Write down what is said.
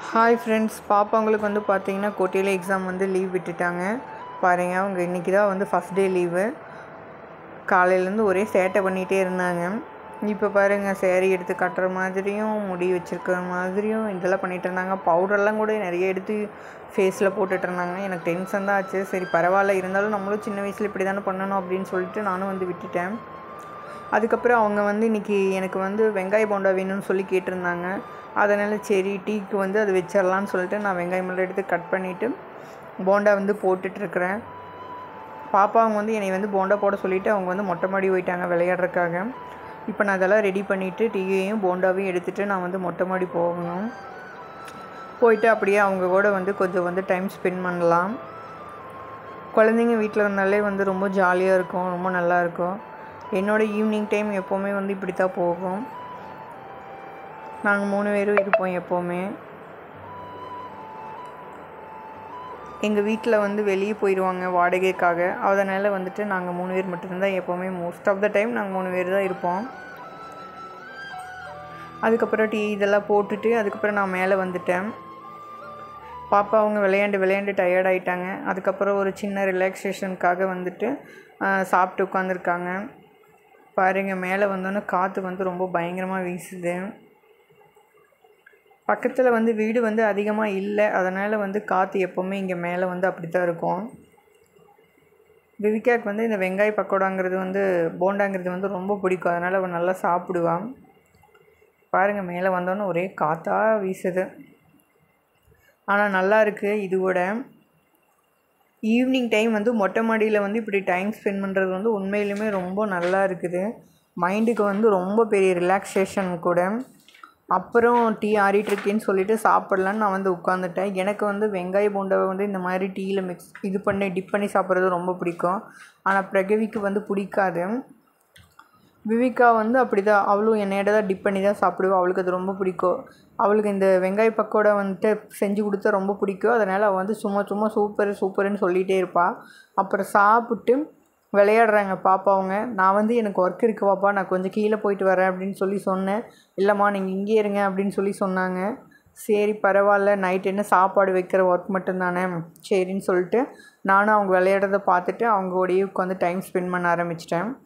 hi friends பாப்பாங்களுக்கு வந்து பார்த்தீங்கன்னா கோட்டையில் எக்ஸாம் வந்து லீவ் விட்டுட்டாங்க பாருங்கள் அவங்க இன்றைக்கி தான் வந்து ஃபஸ்ட் டே லீவு காலையிலேருந்து ஒரே சேட்டை பண்ணிகிட்டே இருந்தாங்க இப்போ பாருங்கள் சேரீ எடுத்து கட்டுற மாதிரியும் முடி வச்சுருக்கிற மாதிரியும் இதெல்லாம் பண்ணிகிட்டு இருந்தாங்க பவுடர்லாம் கூட நிறைய எடுத்து ஃபேஸில் போட்டுட்டு இருந்தாங்க எனக்கு டென்ஷன் தான் ஆச்சு சரி பரவாயில்ல இருந்தாலும் நம்மளும் சின்ன வயசில் இப்படி தானே பண்ணணும் அப்படின்னு சொல்லிட்டு நானும் வந்து விட்டுட்டேன் அதுக்கப்புறம் அவங்க வந்து இன்றைக்கி எனக்கு வந்து வெங்காய போண்டா வேணும்னு சொல்லி கேட்டிருந்தாங்க அதனால் சரி டீக்கு வந்து அது வச்சிடலான்னு சொல்லிட்டு நான் வெங்காயம் எல்லாம் எடுத்து கட் பண்ணிவிட்டு போண்டா வந்து போட்டுட்ருக்குறேன் பாப்பா அவங்க வந்து என்னை வந்து போண்டா போட சொல்லிவிட்டு அவங்க வந்து மொட்டை மாடி போயிட்டாங்க விளையாடுறதுக்காக இப்போ நான் அதெல்லாம் ரெடி பண்ணிவிட்டு டீயையும் போண்டாவையும் எடுத்துகிட்டு நான் வந்து மொட்டை மாடி போகணும் போயிட்டு அப்படியே அவங்க கூட வந்து கொஞ்சம் வந்து டைம் ஸ்பெண்ட் பண்ணலாம் குழந்தைங்க வீட்டில் இருந்தாலே வந்து ரொம்ப ஜாலியாக இருக்கும் ரொம்ப நல்லாயிருக்கும் என்னோடய ஈவினிங் டைம் எப்போவுமே வந்து இப்படி தான் போகும் நாங்கள் மூணு பேரும் இருப்போம் எப்போவுமே எங்கள் வீட்டில் வந்து வெளியே போயிடுவாங்க வாடகைக்காக அதனால் வந்துட்டு நாங்கள் மூணு பேர் மட்டும்தான் எப்போவுமே மோஸ்ட் ஆஃப் த டைம் நாங்கள் மூணு பேர் தான் இருப்போம் அதுக்கப்புறம் டீ இதெல்லாம் போட்டுட்டு அதுக்கப்புறம் நான் மேலே வந்துட்டேன் பாப்பா அவங்க விளையாண்டு விளையாண்டு டயர்ட் ஆகிட்டாங்க அதுக்கப்புறம் ஒரு சின்ன ரிலாக்ஸேஷனுக்காக வந்துட்டு சாப்பிட்டு உட்காந்துருக்காங்க பாருங்கள் மேலே வந்தோன்னே காற்று வந்து ரொம்ப பயங்கரமாக வீசுது பக்கத்தில் வந்து வீடு வந்து அதிகமாக இல்லை அதனால் வந்து காற்று எப்போவுமே இங்கே மேலே வந்து அப்படி தான் இருக்கும் விவிகாக்கு வந்து இந்த வெங்காய பக்கோடாங்கிறது வந்து போண்டாங்கிறது வந்து ரொம்ப பிடிக்கும் அதனால் அவன் நல்லா சாப்பிடுவான் பாருங்கள் மேலே வந்தோன்னே ஒரே காற்றாக வீசுது ஆனால் நல்லா இருக்குது இது கூட ஈவினிங் டைம் வந்து மொட்டை மாடியில் வந்து இப்படி டைம் ஸ்பெண்ட் பண்ணுறது வந்து உண்மையிலுமே ரொம்ப நல்லா இருக்குது மைண்டுக்கு வந்து ரொம்ப பெரிய ரிலாக்ஸேஷன் கூட அப்புறம் டீ ஆறிட்டுருக்கேன்னு சொல்லிட்டு சாப்பிட்லான்னு நான் வந்து உட்காந்துட்டேன் எனக்கு வந்து வெங்காய பூண்டை வந்து இந்த மாதிரி டீயில் மிக்ஸ் இது பண்ணி டிப் பண்ணி சாப்பிட்றது ரொம்ப பிடிக்கும் ஆனால் பிரகவிக்கு வந்து பிடிக்காது விவிகா வந்து அப்படி தான் அவளும் என்னையிட தான் டிப் பண்ணி தான் சாப்பிடுவா அவளுக்கு அது ரொம்ப பிடிக்கும் அவளுக்கு இந்த வெங்காய பக்கோடா வந்துட்டு செஞ்சு கொடுத்தா ரொம்ப பிடிக்கும் அதனால் அவள் வந்து சும்மா சும்மா சூப்பர் சூப்பர்னு சொல்லிகிட்டே இருப்பாள் அப்புறம் சாப்பிட்டு விளையாடுறாங்க பாப்பாவங்க நான் வந்து எனக்கு ஒர்க் இருக்கு பாப்பா நான் கொஞ்சம் கீழே போயிட்டு வரேன் அப்படின்னு சொல்லி சொன்னேன் இல்லைம்மா நீங்கள் இங்கே இருங்க அப்படின்னு சொல்லி சொன்னாங்க சரி பரவாயில்ல நைட் என்ன சாப்பாடு வைக்கிற ஒர்க் மட்டும்தானே சரின்னு சொல்லிட்டு நானும் அவங்க விளையாடுறத பார்த்துட்டு அவங்க கூடயே உட்காந்து டைம் ஸ்பெண்ட் பண்ண ஆரம்பிச்சிட்டேன்